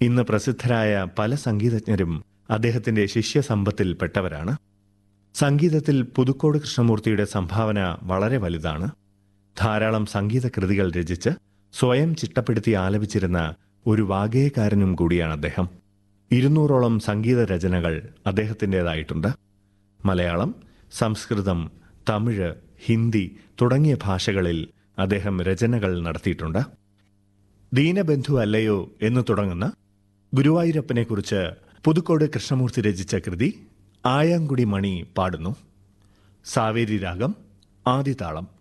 ഇന്ന് പ്രസിദ്ധരായ പല സംഗീതജ്ഞരും അദ്ദേഹത്തിന്റെ ശിഷ്യസമ്പത്തിൽപ്പെട്ടവരാണ് സംഗീതത്തിൽ പുതുക്കോട് കൃഷ്ണമൂർത്തിയുടെ സംഭാവന വളരെ വലുതാണ് ധാരാളം സംഗീത കൃതികൾ രചിച്ച് സ്വയം ചിട്ടപ്പെടുത്തി ആലപിച്ചിരുന്ന ഒരു വാഗേയക്കാരനും കൂടിയാണ് അദ്ദേഹം ഇരുന്നൂറോളം സംഗീത രചനകൾ അദ്ദേഹത്തിൻ്റെതായിട്ടുണ്ട് മലയാളം സംസ്കൃതം തമിഴ് ഹിന്ദി തുടങ്ങിയ ഭാഷകളിൽ അദ്ദേഹം രചനകൾ നടത്തിയിട്ടുണ്ട് ദീനബന്ധു അല്ലയോ എന്ന് തുടങ്ങുന്ന ഗുരുവായൂരപ്പനെക്കുറിച്ച് പുതുക്കോട് കൃഷ്ണമൂർത്തി രചിച്ച കൃതി ആയാങ്കുടി മണി പാടുന്നു സാവേരി രാഗം ആദിതാളം